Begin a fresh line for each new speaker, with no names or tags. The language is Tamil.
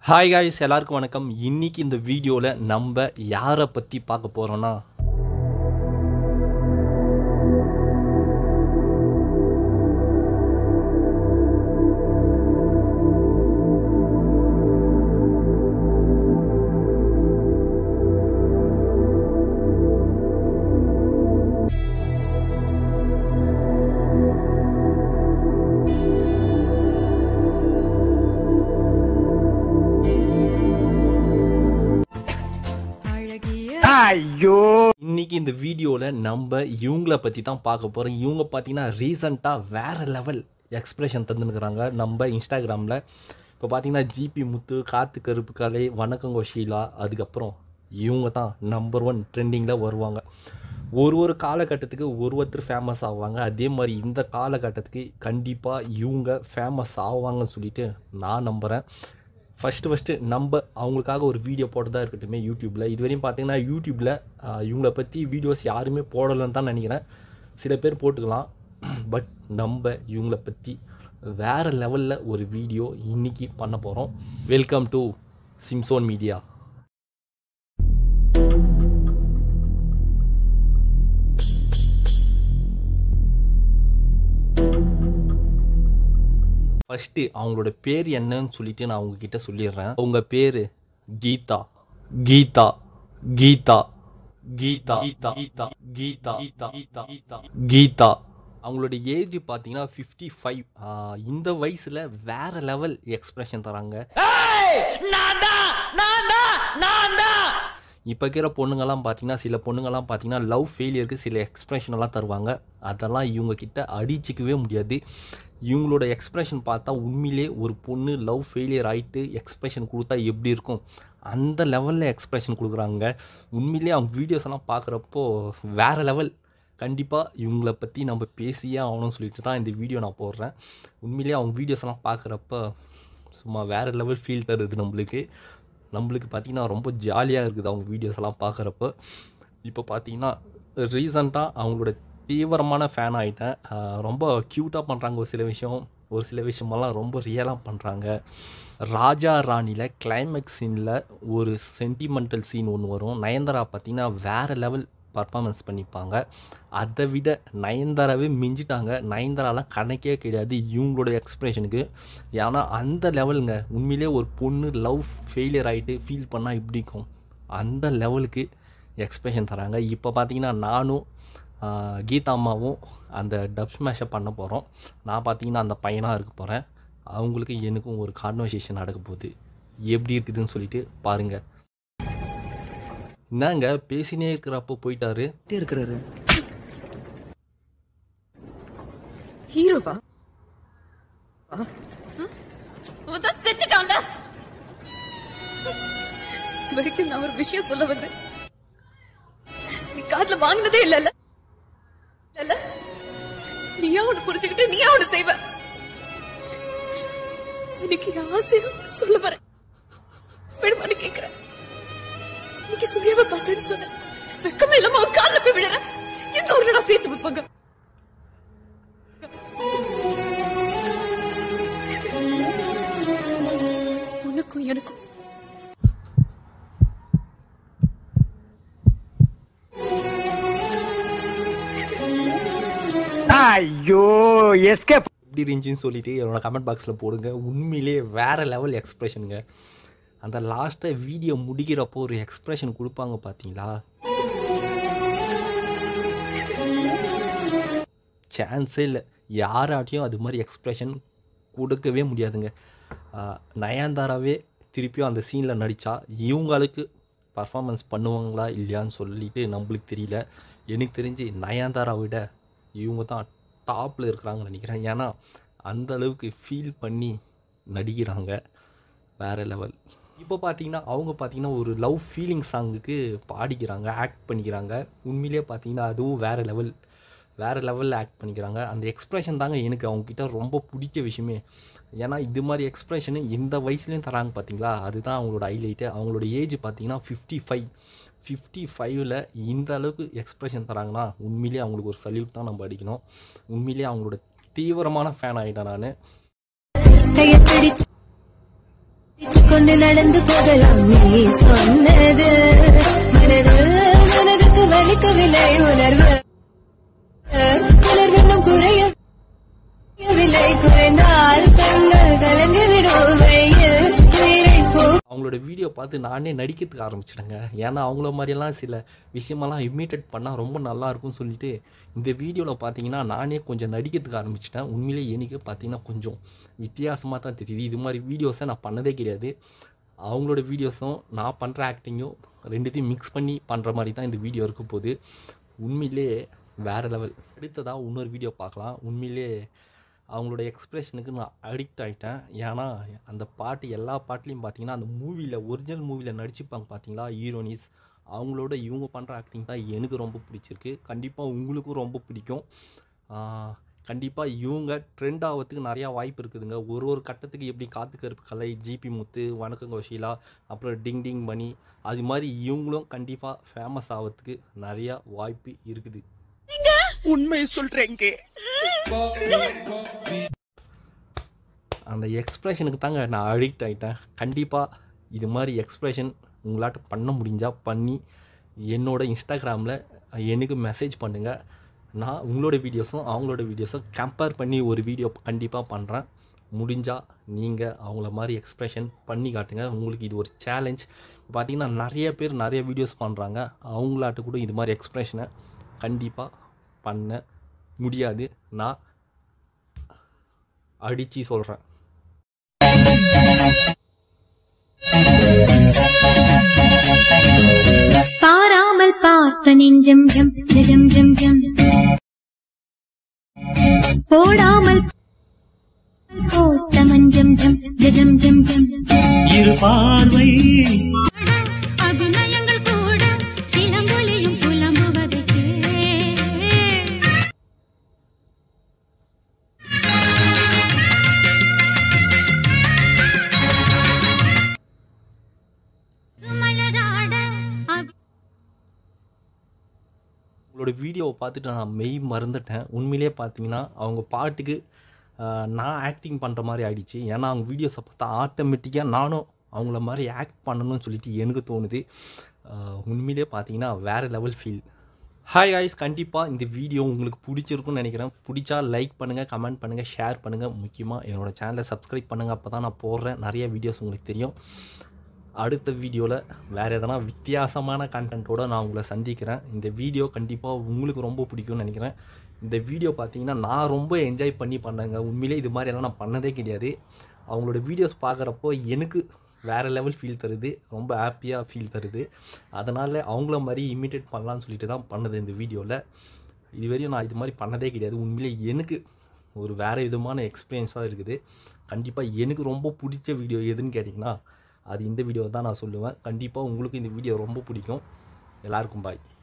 ஹாய் காய்ஸ் எல்லாருக்கும் வணக்கம் இன்னைக்கு இந்த வீடியோவில் நம்ம யாரை பற்றி பார்க்க போகிறோன்னா இன்னைக்கு இந்த வீடியோவில் நம்ம இவங்கள பற்றி தான் பார்க்க போகிறோம் இவங்க பார்த்தீங்கன்னா ரீசண்டாக வேறு லெவல் எக்ஸ்பிரஷன் தந்துனுக்குறாங்க நம்ம இன்ஸ்டாகிராமில் இப்போ பார்த்தீங்கன்னா ஜிபி முத்து காத்து கருப்பு கலை வணக்கங்கோ ஷீலா அதுக்கப்புறம் இவங்க தான் நம்பர் ஒன் ட்ரெண்டிங்கில் வருவாங்க ஒரு ஒரு காலகட்டத்துக்கு ஒரு ஒருத்தர் ஃபேமஸ் ஆவாங்க அதே மாதிரி இந்த காலகட்டத்துக்கு கண்டிப்பாக இவங்க ஃபேமஸ் ஆவாங்கன்னு சொல்லிட்டு நான் நம்புகிறேன் ஃபஸ்ட்டு ஃபஸ்ட்டு நம்ம அவங்களுக்காக ஒரு வீடியோ போட்டதாக இருக்கட்டுமே யூடியூப்பில் இதுவரையும் பார்த்தீங்கன்னா யூடியூப்பில் இவங்கள பற்றி வீடியோஸ் யாருமே போடலைன்னு தான் நினைக்கிறேன் சில பேர் போட்டுக்கலாம் பட் நம்ம இவங்கள பற்றி வேறு லெவலில் ஒரு வீடியோ இன்னைக்கு பண்ண போகிறோம் welcome to Simson media first அவங்களோட பேர் என்னன்னு சொல்லிட்டு நான் உங்ககிட்ட சொல்லிடுறேன் அவங்க பேர் கீதா கீதா கீதா கீதா கீதா கீதா கீதா கீதா கீதா கீதா கீதா அவங்களோட ஏஜ் பார்த்தீங்கன்னா ஃபிஃப்டி ஃபைவ் இந்த வயசில் வேற லெவல் எக்ஸ்பிரஷன் தராங்க இப்போ இருக்கிற பொண்ணுங்கெல்லாம் பார்த்தீங்கன்னா சில பொண்ணுங்கெல்லாம் பார்த்தீங்கன்னா லவ் ஃபெயிலியருக்கு சில எக்ஸ்பிரஷன் எல்லாம் தருவாங்க அதெல்லாம் இவங்க கிட்ட அடிச்சிக்கவே முடியாது இவங்களோட எக்ஸ்பிரஷன் பார்த்தா உண்மையிலே ஒரு பொண்ணு லவ் ஃபெயிலியர் ஆகிட்டு எக்ஸ்பிரஷன் கொடுத்தா எப்படி இருக்கும் அந்த லெவலில் எக்ஸ்பிரஷன் கொடுக்குறாங்க உண்மையிலே அவங்க வீடியோஸ் எல்லாம் பார்க்குறப்போ வேறு லெவல் கண்டிப்பாக இவங்கள பற்றி நம்ம பேசியே ஆகணும்னு சொல்லிட்டு தான் இந்த வீடியோ நான் போடுறேன் உண்மையிலே அவங்க வீடியோஸ் எல்லாம் பார்க்குறப்ப சும்மா வேறு லெவல் ஃபீல் தருது நம்மளுக்கு நம்மளுக்கு பார்த்திங்கன்னா ரொம்ப ஜாலியாக இருக்குது அவங்க வீடியோஸ் எல்லாம் பார்க்குறப்ப இப்போ பார்த்தீங்கன்னா ரீசண்டாக அவங்களோட தீவிரமான ஃபேன் ஆகிட்டேன் ரொம்ப க்யூட்டாக பண்ணுறாங்க ஒரு சில விஷயம் ஒரு சில விஷயமெல்லாம் ரொம்ப ரியலாக பண்ணுறாங்க ராஜா ராணியில் கிளைமேக்ஸ் சீனில் ஒரு சென்டிமெண்டல் சீன் ஒன்று வரும் நயன்தாரா பார்த்திங்கன்னா வேறு லெவல் பர்ஃபார்மன்ஸ் பண்ணிப்பாங்க அதை விட நயன்தாராவே மிஞ்சிட்டாங்க நயன்தாராலாம் கணக்கே கிடையாது இவங்களோட எக்ஸ்ப்ரெஷனுக்கு ஏன்னா அந்த லெவலுங்க உண்மையிலே ஒரு பொண்ணு லவ் ஃபெயிலியர் ஆகிட்டு ஃபீல் பண்ணால் இப்படி இருக்கும் அந்த லெவலுக்கு எக்ஸ்ப்ரெஷன் தராங்க இப்போ பார்த்தீங்கன்னா நானும் கீதா அம்மாவும் அந்த டப் ஸ்மேஷை பண்ண போகிறோம் நான் பார்த்தீங்கன்னா அந்த பையனாக இருக்க போகிறேன் அவங்களுக்கு எனக்கும் ஒரு கான்வர்சேஷன் நடக்க போகுது எப்படி இருக்குதுன்னு சொல்லிட்டு பாருங்கள் என்னங்க பேசினே இருக்கிறப்போ போயிட்டாரு
இருக்கிறாரு ஹீரோவா
அவதான் செத்துட்டான்ல வரைக்கும் நான் ஒரு விஷயம் சொல்ல வந்தேன் நீ காதுல வாங்கினதே இல்லல்ல இல்ல நீயா ஒண்ணு புரிஞ்சுக்கிட்டு நீயா ஒண்ணு செய்வ இன்னைக்கு என் ஆசையா சொல்ல வரேன் வேணுமான்னு கேக்குறேன் இன்னைக்கு சூர்யாவை பார்த்தேன்னு சொன்னேன் வெக்கமே இல்லாம அவன் காதுல போய் விடுறேன் எந்த ஊர்லடா சேர்த்து வைப்பாங்க உனக்கும் எனக்கும்
ஐயோ எஸ்கேப்
எப்படி இருந்துச்சின்னு சொல்லிட்டு என்னோட கமெண்ட் பாக்ஸில் போடுங்க உண்மையிலே வேறு லெவல் எக்ஸ்ப்ரெஷனுங்க அந்த லாஸ்ட்டாக வீடியோ முடிக்கிறப்போ ஒரு எக்ஸ்ப்ரெஷன் கொடுப்பாங்க பார்த்தீங்களா சான்ஸே இல்லை யாராட்டையும் அது மாதிரி எக்ஸ்ப்ரெஷன் கொடுக்கவே முடியாதுங்க ஆஹ் நயன்தாராவே திருப்பியும் அந்த சீனில் நடித்தா இவங்களுக்கு பர்ஃபார்மன்ஸ் பண்ணுவாங்களா இல்லையான்னு சொல்லிட்டு நம்மளுக்கு தெரியல எனக்கு தெரிஞ்சு நயன்தாரா விட இவங்க தான் டாப்பில் இருக்கிறாங்கன்னு நினைக்கிறேன் ஏன்னா அந்த அளவுக்கு ஃபீல் பண்ணி நடிக்கிறாங்க வேறு லெவல் இப்போ பார்த்தீங்கன்னா அவங்க பார்த்தீங்கன்னா ஒரு லவ் ஃபீலிங் சாங்குக்கு பாடிக்கிறாங்க ஆக்ட் பண்ணிக்கிறாங்க உண்மையிலேயே பார்த்தீங்கன்னா அதுவும் வேறு லெவல் வேறு லெவலில் ஆக்ட் பண்ணிக்கிறாங்க அந்த எக்ஸ்ப்ரெஷன் தாங்க எனக்கு அவங்கக்கிட்ட ரொம்ப பிடிச்ச விஷயமே ஏன்னா இது மாதிரி எக்ஸ்ப்ரெஷனு இந்த வயசுலேயும் தராங்க பார்த்தீங்களா அதுதான் அவங்களோட ஹைலைட்டு அவங்களோட ஏஜ் பார்த்தீங்கன்னா ஃபிஃப்டி ஃபைவ் ஃபிஃப்டி ஃபைவ்ல இந்த அளவுக்கு எக்ஸ்ப்ரெஷன் தராங்கன்னா உண்மையிலேயே அவங்களுக்கு ஒரு சல்யூட் தான் நம்ம அடிக்கணும் உண்மையிலேயே அவங்களோட தீவிரமான ஃபேன் ஆகிட்டேன் நான்
கொண்டு நடந்து போகலாம் நீ சொன்னது மனது மனதுக்கு வலிக்கவில்லை உணர்வு உணர்வென்னும் குறைய விலை குறைந்தால் கண்கள் கலங்கிவிடும் வெயில் உயிரை போ
அவங்களோட வீடியோ பார்த்து நானே நடிக்கிறதுக்கு ஆரம்பிச்சிட்டேங்க ஏன்னா அவங்கள மாதிரியெல்லாம் சில விஷயமெல்லாம் இமிட்டேட் பண்ணால் ரொம்ப நல்லா இருக்கும்னு சொல்லிட்டு இந்த வீடியோவில் பார்த்தீங்கன்னா நானே கொஞ்சம் நடிக்கிறதுக்கு ஆரம்பிச்சிட்டேன் உண்மையிலே எனக்கு பார்த்தீங்கன்னா கொஞ்சம் வித்தியாசமாக தான் தெரியுது இது மாதிரி வீடியோஸை நான் பண்ணதே கிடையாது அவங்களோட வீடியோஸும் நான் பண்ணுற ஆக்டிங்கும் ரெண்டுத்தையும் மிக்ஸ் பண்ணி பண்ணுற மாதிரி தான் இந்த வீடியோ இருக்க போகுது உண்மையிலே வேறு லெவல் அடுத்ததாக இன்னொரு வீடியோ பார்க்கலாம் உண்மையிலே அவங்களோட எக்ஸ்ப்ரெஷனுக்கு நான் அடிக்ட் ஆகிட்டேன் ஏன்னா அந்த பாட்டு எல்லா பாட்டுலையும் பார்த்தீங்கன்னா அந்த மூவியில் ஒரிஜினல் மூவியில் நடிச்சுப்பாங்க பார்த்தீங்களா ஹீரோனிஸ் அவங்களோட இவங்க பண்ணுற ஆக்டிங் தான் எனக்கு ரொம்ப பிடிச்சிருக்கு கண்டிப்பாக உங்களுக்கும் ரொம்ப பிடிக்கும் கண்டிப்பாக இவங்க ட்ரெண்ட் ஆகிறதுக்கு நிறையா வாய்ப்பு இருக்குதுங்க ஒரு ஒரு கட்டத்துக்கு எப்படி காத்து கருப்பு கலை ஜிபி முத்து வணக்கம் கோஷிலா அப்புறம் டிங் டிங் மணி அது மாதிரி இவங்களும் கண்டிப்பாக ஃபேமஸ் ஆகிறதுக்கு நிறையா வாய்ப்பு இருக்குது
உண்மை சொல்றேங்க
அந்த எக்ஸ்ப்ரெஷனுக்கு தாங்க நான் அடிக்ட் ஆகிட்டேன் கண்டிப்பாக இது மாதிரி எக்ஸ்ப்ரெஷன் உங்களாட்ட பண்ண முடிஞ்சால் பண்ணி என்னோட இன்ஸ்டாகிராமில் எனக்கு மெசேஜ் பண்ணுங்கள் நான் உங்களோட வீடியோஸும் அவங்களோட வீடியோஸும் கம்பேர் பண்ணி ஒரு வீடியோ கண்டிப்பாக பண்ணுறேன் முடிஞ்சால் நீங்கள் அவங்கள மாதிரி எக்ஸ்ப்ரெஷன் பண்ணி காட்டுங்க உங்களுக்கு இது ஒரு சேலஞ்ச் பார்த்தீங்கன்னா நிறைய பேர் நிறைய வீடியோஸ் பண்ணுறாங்க அவங்களாட்ட கூட இது மாதிரி எக்ஸ்ப்ரெஷனை கண்டிப்பாக பண்ண முடியாது நான் அடித்து சொல்கிறேன்
பாராமல் பார்த்த நெஞ்சம் ஜம் ஜம் ஜம் ஜம் போடாமல் போட்ட மஞ்சம் ஜம் ஜம் ஜம் ஜம்
இரு பார்வை
அபிநயங்கள் கூட சிலம்பொலியும் புலம்புவதற்கு மலராட அபி-
உங்களோட வீடியோவை பார்த்துட்டு நான் மெய் மறந்துட்டேன் உண்மையிலே பார்த்தீங்கன்னா அவங்க பாட்டுக்கு ஆஹ், நான் ஆக்டிங் பண்ணுற மாதிரி ஆயிடுச்சு ஏன்னா அவங்க வீடியோஸை பார்த்தா ஆட்டோமேட்டிக்காக நானும் அவங்கள மாதிரி ஆக்ட் பண்ணணும்னு சொல்லிட்டு எனக்கு தோணுது ஆஹ், உண்மையிலே பார்த்தீங்கன்னா வேறு லெவல் ஃபீல் ஹாய் guys கண்டிப்பாக இந்த வீடியோ உங்களுக்கு பிடிச்சிருக்கும்னு நினைக்கிறேன் பிடிச்சா லைக் பண்ணுங்கள் கமெண்ட் பண்ணுங்கள் ஷேர் பண்ணுங்கள் முக்கியமாக என்னோட சேனலை சப்ஸ்கிரைப் பண்ணுங்கள் அப்போ தான் நான் போடுறேன் நிறைய வீடியோஸ் உங்களுக்கு தெரியும் அடுத்த வீடியோவில் வேறு எதனா வித்தியாசமான கண்டென்ட்டோட நான் உங்களை சந்திக்கிறேன் இந்த வீடியோ கண்டிப்பாக உங்களுக்கு ரொம்ப பிடிக்கும்னு நினைக்கிறேன் இந்த வீடியோ பார்த்தீங்கன்னா நான் ரொம்ப என்ஜாய் பண்ணி பண்ணேங்க உண்மையிலே இது மாதிரி எல்லாம் நான் பண்ணதே கிடையாது அவங்களோட வீடியோஸ் பார்க்குறப்போ எனக்கு வேறு லெவல் ஃபீல் தருது ரொம்ப ஹாப்பியாக ஃபீல் தருது அதனால் அவங்கள மாதிரி இமிட்டேட் பண்ணலான்னு சொல்லிட்டு தான் பண்ணது இந்த வீடியோவில் இதுவரையும் நான் இது மாதிரி பண்ணதே கிடையாது உண்மையிலே எனக்கு ஒரு வேறு விதமான எக்ஸ்பீரியன்ஸாக இருக்குது கண்டிப்பாக எனக்கு ரொம்ப பிடிச்ச வீடியோ எதுன்னு கேட்டிங்கன்னா அது இந்த வீடியோ தான் நான் சொல்லுவேன் கண்டிப்பாக உங்களுக்கு இந்த வீடியோ ரொம்ப பிடிக்கும் எல்லாருக்கும் பாய்